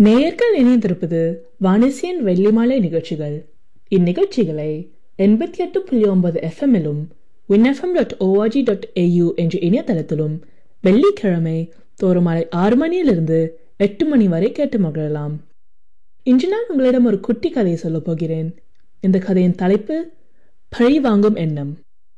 நேயர்கள் இணைந்திருப்பது வானிசியன் வெள்ளிமாலை நிகழ்ச்சிகள் இந்நிகழ்ச்சிகளை எண்பத்தி எட்டு புள்ளி ஒன்பது எஃப்எம்மிலும் win FM dot ORG dot AU என்ற இணையதளத்திலும் வெள்ளிக்கிழமை தோறும் மாலை ஆறு மணியிலிருந்து எட்டு மணி வரை கேட்டு மகிழலாம் இன்று நான் உங்களிடம் ஒரு குட்டி கதையை சொல்லப் போகிறேன் இந்த கதையின் தலைப்பு பழி வாங்கும் எண்ணம்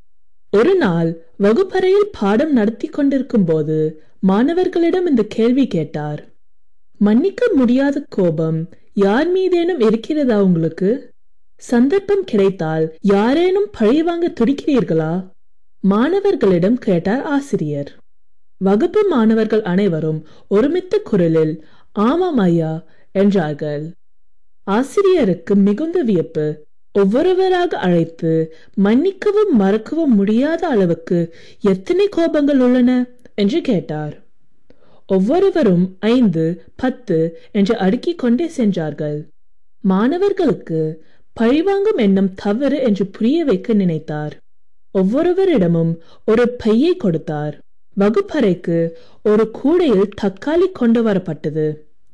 ஒரு நாள் வகுப்பறையில் பாடம் நடத்தி கொண்டிருக்கும் போது மாணவர்களிடம் இந்த கேள்வி கேட்டார் மன்னிக்க முடியாத கோபம் யார் மீதேனும் இருக்கிறதா உங்களுக்கு சந்தர்ப்பம் கிடைத்தால் யாரேனும் பழிவாங்க துடிக்கிறீர்களா மாணவர்களிடம் கேட்டார் ஆசிரியர் வகுப்பு மாணவர்கள் அனைவரும் ஒருமித்த குரலில் ஆமாம் ஐயா என்றார்கள் ஆசிரியருக்கு மிகுந்த வியப்பு ஒவ்வொருவராக அழைத்து மன்னிக்கவும் மறக்கவும் முடியாத அளவுக்கு எத்தனை கோபங்கள் உள்ளன என்று கேட்டார் ஒவ்வொருவரும் ஐந்து பத்து என்று அடுக்கிக் கொண்டே சென்றார்கள் மாணவர்களுக்கு பழிவாங்கும் எண்ணம் தவறு என்று புரிய வைக்க நினைத்தார் ஒவ்வொருவரிடமும் ஒரு பையை கொடுத்தார் வகுப்பறைக்கு ஒரு கூடையில் தக்காளி கொண்டு வரப்பட்டது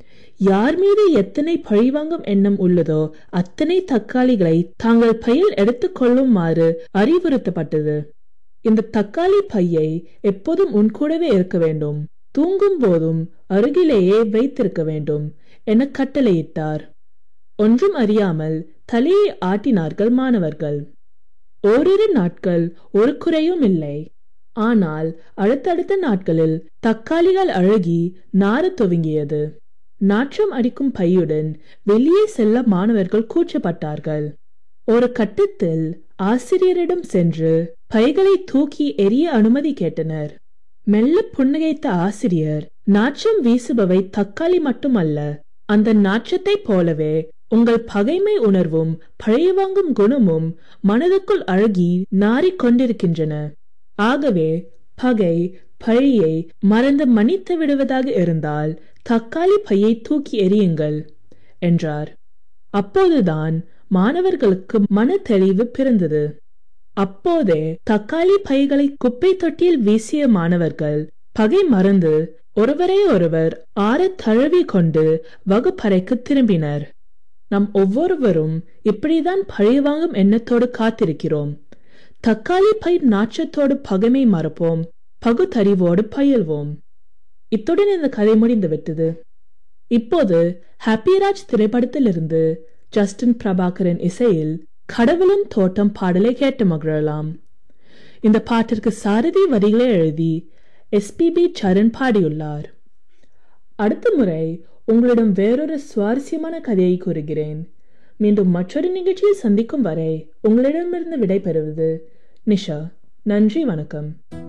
யார் மீது எத்தனை பழிவாங்கும் எண்ணம் உள்ளதோ அத்தனை தக்காளிகளை தாங்கள் பையில் எடுத்துக் கொள்ளுமாறு அறிவுறுத்தப்பட்டது இந்த தக்காளி பையை எப்போதும் உன் கூடவே இருக்க வேண்டும் தூங்கும் போதும் அருகிலேயே வைத்திருக்க வேண்டும் என கட்டளையிட்டார் ஒன்றும் அறியாமல் தலையை ஆட்டினார்கள் மாணவர்கள் ஓரிரு நாட்கள் ஒரு குறையும் இல்லை ஆனால் அடுத்தடுத்த நாட்களில் தக்காளிகள் அழகி நாரத் துவங்கியது நாற்றம் அடிக்கும் பையுடன் வெளியே செல்ல மாணவர்கள் கூச்சப்பட்டார்கள் ஒரு கட்டத்தில் ஆசிரியரிடம் சென்று பைகளை தூக்கி எரிய அனுமதி கேட்டனர் மெல்ல புன்னகைத்த ஆசிரியர் நாற்றம் வீசுபவை தக்காளி மட்டுமல்ல அந்த நாற்றத்தை போலவே உங்கள் பகைமை உணர்வும் பழிவாங்கும் குணமும் மனதுக்குள் அழகி நாறிக் கொண்டிருக்கின்றன ஆகவே பகை பழியை மறந்து மன்னித்து விடுவதாக இருந்தால் தக்காளி பையை தூக்கி எறியுங்கள் என்றார் அப்போதுதான் மாணவர்களுக்கு மன தெளிவு பிறந்தது அப்போதே தக்காளி பைகளை குப்பை தொட்டியில் வீசிய மாணவர்கள் பகை மறந்து ஒருவரை ஒருவர் ஆற தழுவி கொண்டு வகுப்பறைக்கு திரும்பினர் நம் ஒவ்வொருவரும் இப்படிதான் பழிவாங்கும் எண்ணத்தோடு காத்திருக்கிறோம் தக்காளி பை நாற்றத்தோடு பகைமை மறப்போம் பகுத்தறிவோடு பயில்வோம் இத்துடன் இந்த கதை முடிந்து விட்டது இப்போது ஹாப்பிராஜ் திரைப்படத்திலிருந்து ஜஸ்டின் பிரபாகரன் இசையில் கடவுளின் தோட்டம் பாடலை கேட்டு மகிழலாம் இந்த பாட்டிற்கு சாரதி வரிகளை எழுதி எஸ்பிபி சரண் பாடியுள்ளார் அடுத்த முறை உங்களிடம் வேறொரு சுவாரஸ்யமான கதையை கூறுகிறேன் மீண்டும் மற்றொரு நிகழ்ச்சியில் சந்திக்கும் வரை உங்களிடமிருந்து விடைபெறுவது நிஷா நன்றி வணக்கம்